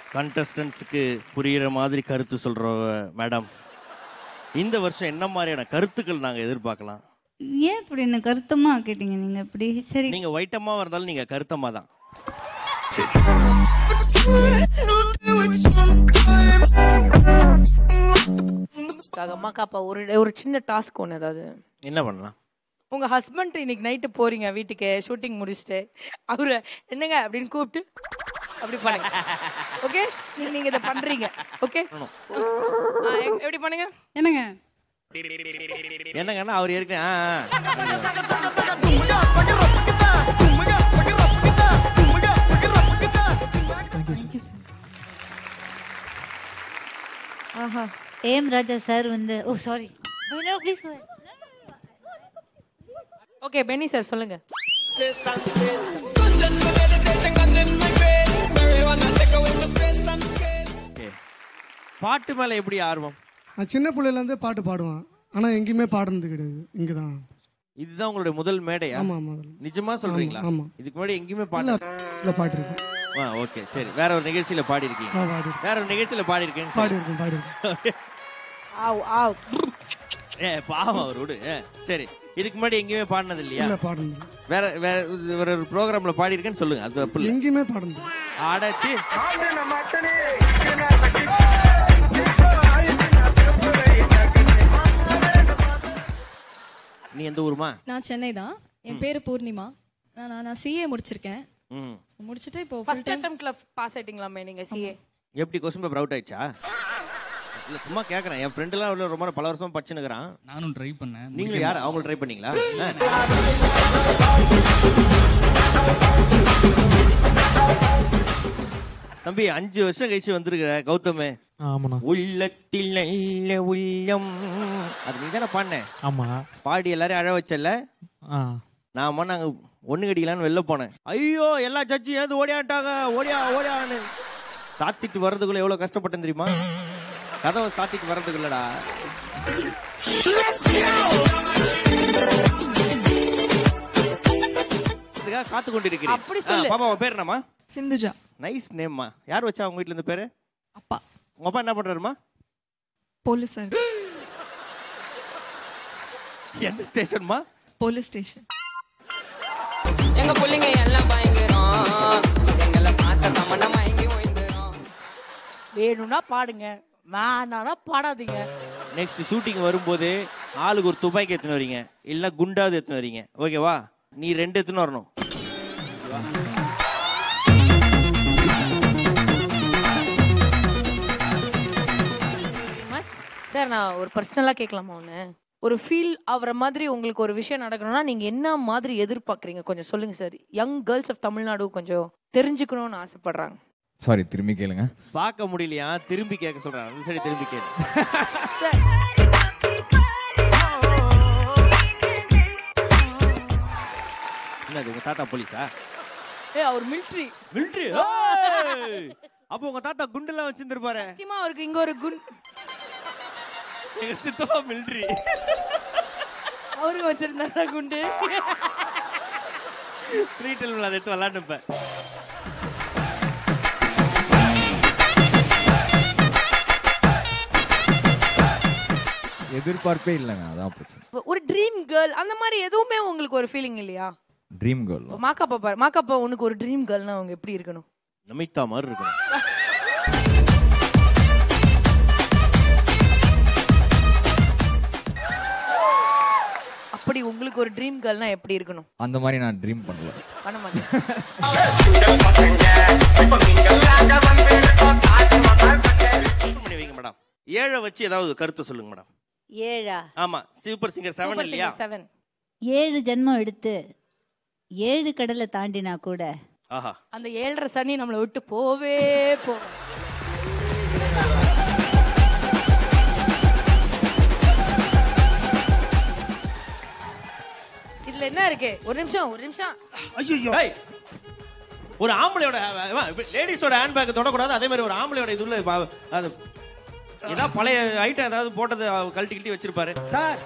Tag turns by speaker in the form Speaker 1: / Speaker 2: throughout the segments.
Speaker 1: கண்டஸ்டன்ஸுக்கு புரியுற மாதிரி கருத்து சொல்ற மேடம் இந்த வருஷம் என்ன மாதிரியான கருத்துக்கள் நாங்க எதிர்பார்க்கலாம்
Speaker 2: ஏன் இப்படி என்ன கருத்தமா கேட்டீங்க நீங்க இப்படி சரி
Speaker 1: நீங்க ஒயிட்டம்மா இருந்தாலும் நீங்க கருத்தம்மா தான்
Speaker 3: அம்மாக்கா அப்பா ஒரு ஒரு சின்ன டாஸ்க் ஒன்று ஏதாவது
Speaker 1: என்ன பண்ணலாம்
Speaker 3: உங்க ஹஸ்பண்ட் இன்னைக்கு நைட்டு போறீங்க வீட்டுக்கு ஷூட்டிங் முடிச்சுட்டு அவரை என்னங்க அப்படின்னு கூப்பிட்டு அப்படி பண்ணுங்க ஓகே நீங்க நீங்க இதை பண்றீங்க ஓகே எப்படி பண்ணுங்க
Speaker 2: என்னங்க
Speaker 1: என்னங்கன்னா அவர் ஏற்கனவே ஆ, ஆ.
Speaker 3: ஆஹா
Speaker 2: ஏம் ராஜா சார் வந்து oh sorry please
Speaker 3: okay Benny sir சொல்லுங்க
Speaker 1: Okay. பாட்டு மேல எப்படி ஆர்வம்
Speaker 4: நான் சின்ன பிள்ளையிலேருந்தே பாட்டு பாடுவேன் ஆனால் எங்கேயுமே பாடுனது கிடையாது இங்கே தான்
Speaker 1: இதுதான் உங்களுடைய முதல் மேடையா
Speaker 4: ஆமாம் ஆமாம்
Speaker 1: நிஜமா சொல்றீங்களா
Speaker 4: ஆமா.
Speaker 1: இதுக்கு முன்னாடி எங்கேயுமே
Speaker 4: இல்லை
Speaker 1: பாட்டு
Speaker 4: இல்லை பாட்டிருக்கேன்
Speaker 1: ஆ ஓகே சரி வேற ஒரு நிகழ்ச்சியில பாடி இருக்கீங்க
Speaker 4: நான் பாடிருக்கேன்
Speaker 1: வேற ஒரு நிகழ்ச்சியில பாடி இருக்கேன்னு சொல்லு.
Speaker 4: பாடியிருக்கேன் பாடியிருக்கேன்
Speaker 3: ஆவ் ஆவ்
Speaker 1: ஏ பாவம் அவர் விடு ஏ, சரி இதுக்கு முன்னாடி எங்கேயுமே பாடினது இல்லையா
Speaker 4: இல்லை பாடுனது
Speaker 1: வேற வேற வேற ஒரு ப்ரோக்ராம்ல பாடி இருக்கேன்னு சொல்லுங்க அது தப்பு இல்லை
Speaker 4: எங்கேயுமே பாடுனது
Speaker 1: ஆடாச்சு நீ எந்த ஊருமா
Speaker 5: நான் சென்னை தான் என் பேர் பூர்ணிமா நான் நான் நான் சிஏ முடிச்சிருக்கேன்
Speaker 1: ம்
Speaker 5: So, முடிச்சுட்டு இப்போ full
Speaker 3: ஃபர்ஸ்ட்
Speaker 5: time-
Speaker 3: அட்டெம்ப்ட்ல பாஸ் ஆயிட்டீங்களாமே நீங்க சிஏ
Speaker 1: எப்படி கொஸ்டின் பேப்பர் அவுட் ஆயிடுச்சா இல்ல சும்மா கேக்குறேன் என் ஃப்ரெண்ட் எல்லாம் உள்ள ரொம்ப பல வருஷமா படிச்சுனுக்குறான்
Speaker 6: நானும் ட்ரை பண்ணேன்
Speaker 1: நீங்களும் யார் அவங்க ட்ரை பண்ணீங்களா ஆ. தம்பி அஞ்சு வருஷம் கழிச்சு வந்திருக்கிற கௌதமே
Speaker 7: ஆமாண்ணா
Speaker 1: உள்ளத்தில் நல்ல உள்ளம் அது நீ தானே பாடின
Speaker 7: ஆமா
Speaker 1: பாடி எல்லாரையும் அழ வச்சல
Speaker 7: ஆ
Speaker 1: நாம நாங்க ஒண்ணு கடிக்கலான்னு வெளில போனேன் ஐயோ எல்லா ஜட்ஜும் ஏது ஓடியாட்டாங்க ஓடியா ஓடியான்னு சாத்திட்டு வர்றதுக்குள்ள எவ்வளவு கஷ்டப்பட்டேன் தெரியுமா கதவை சாத்திட்டு வர்றதுக்குள்ளடா இதுக்காக காத்து கொண்டிருக்கிறேன்
Speaker 3: அப்படி சொல்லு.
Speaker 1: பாப்பா உன் பேர் என்னம்மா
Speaker 5: சிந்துஜா
Speaker 1: நைஸ் நேம்மா யார் வச்சா உங்க வீட்ல இருந்து பேரு
Speaker 5: அப்பா
Speaker 1: உங்க அப்பா என்ன பண்றாருமா
Speaker 5: போலீஸ் சார்
Speaker 1: எந்த ஸ்டேஷன்மா
Speaker 5: போலீஸ் ஸ்டேஷன்
Speaker 8: எங்க புள்ளைங்க எல்லாம் பயங்கரம் எங்களை பார்த்த தமன்னா மயங்கி ஓய்ந்துரும்
Speaker 3: வேணும்னா பாடுங்க வேணானா பாடாதீங்க
Speaker 1: நெக்ஸ்ட் ஷூட்டிங் வரும்போது ஆளுக்கு ஒரு துப்பாக்கி எடுத்துன்னு வரீங்க இல்ல குண்டாவது எடுத்துன்னு வரீங்க ஓகேவா நீ ரெண்டு எடுத்துன்னு வரணும்
Speaker 3: சார் நான் ஒரு பர்சனலா கேட்கலாமா ஒன்று ஒரு ஃபீல் ஆகுற மாதிரி உங்களுக்கு ஒரு விஷயம் நடக்கணும்னா நீங்க என்ன மாதிரி எதிர்பார்க்குறீங்க கொஞ்சம் சொல்லுங்க sir young girls of Tamil Nadu கொஞ்சம் தெரிஞ்சுக்கணும்னு ஆசைப்படுறாங்க
Speaker 9: சாரி திரும்பி கேளுங்க
Speaker 1: பார்க்க முடியலையா திரும்பி கேட்க சொல்றேன் அந்த சைடு திரும்பி கேளு
Speaker 3: சார்
Speaker 1: என்னது உங்க தாத்தா போலீஸா
Speaker 3: ஏ அவர் மிலிட்ரி
Speaker 1: மிலிட்ரி அப்போ உங்க தாத்தா குண்டெல்லாம் வச்சிருந்திருப்பாரு
Speaker 3: சத்தியமா அவருக்கு இங்க ஒரு குண்
Speaker 1: எங்க சித்தப்பா மிலிட்ரி
Speaker 3: அவருக்கு வச்சிருந்தாரா குண்டு
Speaker 1: ஃப்ரீ டைம்ல அதை எடுத்து விளாண்டுப்பேன்
Speaker 9: எதிர்பார்ப்பே இல்லைங்க அதான் பிரச்சனை
Speaker 3: ஒரு ட்ரீம் கேர்ள் அந்த மாதிரி எதுவுமே உங்களுக்கு ஒரு ஃபீலிங் இல்லையா
Speaker 9: ட்ரீம் கேர்ள்
Speaker 3: மாக்காப்பா பாரு மாக்காப்பா உனக்கு ஒரு ட்ரீம் கேர்ள்னா அவங்க எப்படி இருக்கணும்
Speaker 1: நமிதா மாதிரி இருக்கணும்
Speaker 3: அப்படி உங்களுக்கு ஒரு ட்ரீம் கேர்ள்னா எப்படி இருக்கணும்
Speaker 9: அந்த மாதிரி நான் ட்ரீம் பண்ணல
Speaker 3: பண்ண மாட்டேன்
Speaker 1: பண்ணி வைங்க மேடம் ஏழை வச்சு ஏதாவது கருத்து சொல்லுங்க மேடம்
Speaker 2: ஏழா
Speaker 1: ஆமா சூப்பர் சிங்கர் செவன் இல்லையா
Speaker 3: செவன்
Speaker 2: ஏழு ஜென்மம் எடுத்து ஏழு கடலை தாண்டினா கூட
Speaker 1: ஆஹா
Speaker 3: அந்த ஏழரை சனி நம்மளை விட்டு போவே போ இதுல என்ன இருக்கு ஒரு நிமிஷம் ஒரு நிமிஷம்
Speaker 1: ஐயோ ஒரு ஆம்பளையோட லேடிஸோட ஹேண்ட் பேக் தொடக்கூடாது அதே மாதிரி ஒரு ஆம்பளையோட இது உள்ள ப- அது ஏதாவது பழைய ஐட்டம் ஏதாவது போட்டது அவ கழட்டி கிட்டி வச்சிருப்பாரு
Speaker 4: சார்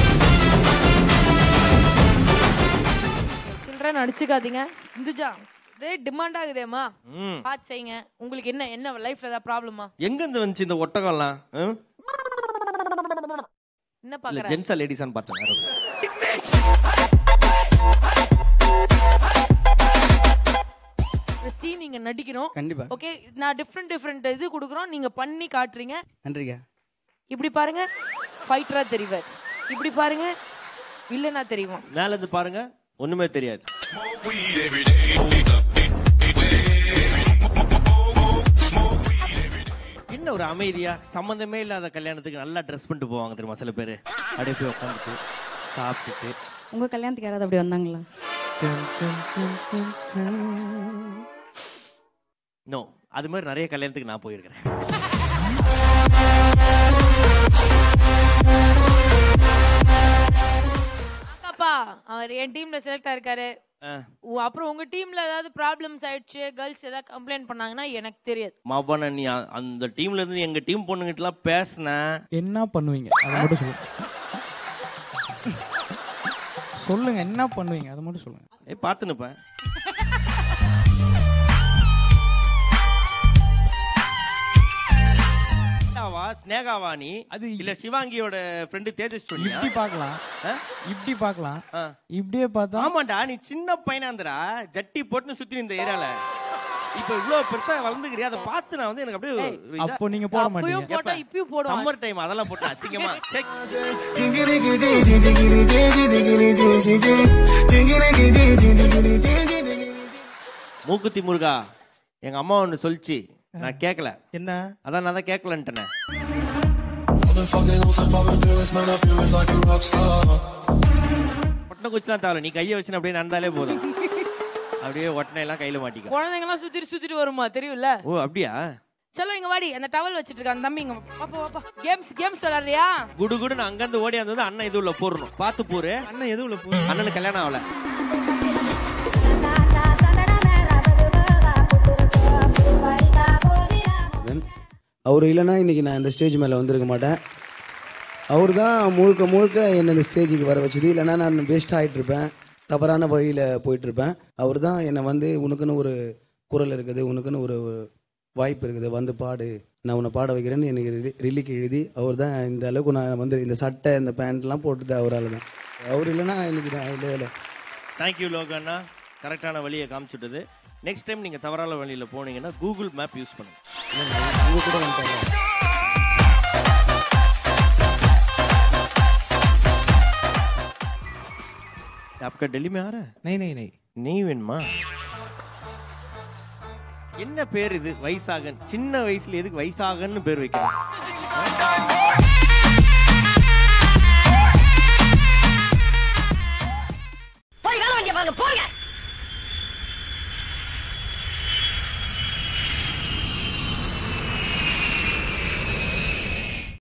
Speaker 3: சில்ட்ரன் அடிச்சுக்காதீங்க இந்துஜா ரேட் டிமாண்ட் ஆகுதேம்மா
Speaker 1: ம்
Speaker 3: பார்த்து செய்யுங்க உங்களுக்கு என்ன என்ன லைஃப்ல ஏதாவது ப்ராப்ளமா
Speaker 1: எங்க இருந்து வந்துச்சு இந்த ஒட்டகம்லாம் ம்?
Speaker 3: என்ன
Speaker 1: இல்ல
Speaker 3: பாக்குற
Speaker 1: ஜென்ஸா லேடிஸான்னு பார்த்தேன்
Speaker 3: சீன் நீங்க நடிக்கிறோம்
Speaker 6: கண்டிப்பா
Speaker 3: ஓகே நான் டிஃப்ரெண்ட் டிஃப்ரெண்ட் இது கொடுக்குறோம் நீங்க பண்ணி காட்டுறீங்க
Speaker 6: நன்றிங்க
Speaker 3: இப்படி பாருங்க ஃபைட்டரா தெரிவார் இப்படி பாருங்க வில்லனா தெரியும்
Speaker 1: மேல இருந்து பாருங்க ஒண்ணுமே தெரியாது என்ன ஒரு அமைதியா சம்பந்தமே இல்லாத கல்யாணத்துக்கு நல்லா ட்ரெஸ் பண்ணிட்டு போவாங்க தெரியுமா சில பேர் அப்படியே போய் உட்காந்துட்டு சாப்பிட்டுட்டு
Speaker 5: உங்க கல்யாணத்துக்கு யாராவது அப்படி வந்தாங்களா
Speaker 1: நோ அது மாதிரி நிறைய கல்யாணத்துக்கு நான் போயிருக்கிறேன்
Speaker 3: அக்காப்பா அவர் என் டீம்ல செலக்ட் ஆயிருக்காரு
Speaker 1: ஆ.
Speaker 3: உ- அப்புறம் உங்க டீம்ல ஏதாவது ப்ராப்ளம்ஸ் ஆயிடுச்சு கேர்ள்ஸ் ஏதாவது கம்ப்ளைண்ட் பண்ணாங்கன்னா எனக்கு தெரியாது
Speaker 1: மவன நீ அ- அந்த டீம்ல இருந்து எங்க டீம் பொண்ணுங்கிட்டலாம் பேசின
Speaker 7: என்ன பண்ணுவீங்க அதை மட்டும் சொல்லுங்க சொல்லுங்க என்ன பண்ணுவீங்க அதை மட்டும் சொல்லுங்க
Speaker 1: ஏய் பார்த்துனுப்பேன் ஸ்னேகாவா ஸ்னேகாவா நீ
Speaker 7: அது
Speaker 1: இல்ல சிவாங்கியோட ஃப்ரெண்டு தேஜஸ்வரியா
Speaker 7: இப்படி பார்க்கலாம்
Speaker 1: ஆ?
Speaker 7: இப்படி பார்க்கலாம்
Speaker 1: ஆ.
Speaker 7: இப்படியே பார்த்தா
Speaker 1: ஆமாண்டா நீ சின்ன பையனாந்திரா ஜட்டி போட்டுன்னு சுத்தி இந்த ஏரியால இப்ப இவ்வளவு பெருசா வளர்ந்துக்கிறியா அதை பார்த்து நான் வந்து எனக்கு அப்படியே
Speaker 3: ஏய்,
Speaker 1: ஒரு இதா-
Speaker 7: அப்போ நீங்க போட
Speaker 3: அப்பயும்
Speaker 7: மாட்டீங்க
Speaker 3: போட்டா இப்பயும் போடுவாங்க
Speaker 1: சம்மர் டைம் அதெல்லாம் போட்டு அசிங்கமா சே. மூக்குத்தி முருகா எங்க அம்மா ஒண்ணு சொல்லிச்சு நான் கேட்கல
Speaker 6: என்ன
Speaker 1: அதான் நான் தான் கேட்கலன்ட்டேனே ஒட்டனை குச்சிலாம் தேவை நீ கையை வச்சு அப்படியே நடந்தாலே போதும் அப்படியே ஒட்டனை எல்லாம் கையில மாட்டிக்கும்
Speaker 3: குழந்தைங்க எல்லாம் சுத்திட்டு சுத்திட்டு வருமா தெரியும்ல
Speaker 1: ஓ அப்படியா
Speaker 3: சலோ இங்க வாடி அந்த டவல் வச்சிட்டு இருக்க அந்த தம்பி இங்க பாப்பா பாப்பா கேம்ஸ் கேம்ஸ் விளையாடுறியா
Speaker 1: குடு குடுன்னு அங்கிருந்து ஓடி வந்து அண்ணன் இது உள்ள போடணும் பார்த்து போரு
Speaker 6: அண்ணன் எது உள்ள போ
Speaker 1: அண்ணனுக்கு கல்யாணம் ஆகல
Speaker 10: அவர் இல்லைன்னா இன்னைக்கு நான் இந்த ஸ்டேஜ் மேலே வந்திருக்க மாட்டேன் அவர் தான் முழுக்க முழுக்க என்னை இந்த ஸ்டேஜுக்கு வர வச்சது இல்லைன்னா நான் வேஸ்ட் ஆகிட்டு இருப்பேன் தவறான வழியில் போயிட்டு இருப்பேன் அவர் தான் என்னை வந்து உனக்குன்னு ஒரு குரல் இருக்குது உனக்குன்னு ஒரு வாய்ப்பு இருக்குது வந்து பாடு நான் உன்னை பாட வைக்கிறேன்னு எனக்கு ரிலி ரிலிக்கு எழுதி அவர் தான் இந்த அளவுக்கு நான் வந்து இந்த சட்டை இந்த பேண்ட்லாம் போட்டது அவரால் தான் அவர் இல்லைன்னா இன்னைக்கு நான் இல்லை இல்லை
Speaker 1: தேங்க்யூ லோகண்ணா கரெக்டான வழியை காமிச்சுட்டது நெக்ஸ்ட் டைம் நீங்க தவறான வழியில போனீங்கன்னா கூகுள் மேப் யூஸ் பண்ணுங்க
Speaker 10: உங்கள் கூட வந்துட்டாங்க
Speaker 1: आपका दिल्ली में आ रहा है
Speaker 7: நை நை நை
Speaker 1: நெய் வேணுமா என்ன பேர் இது வைசாகன் சின்ன வயசுல எதுக்கு வைசாகன்னு பேர் வைக்கிறேன்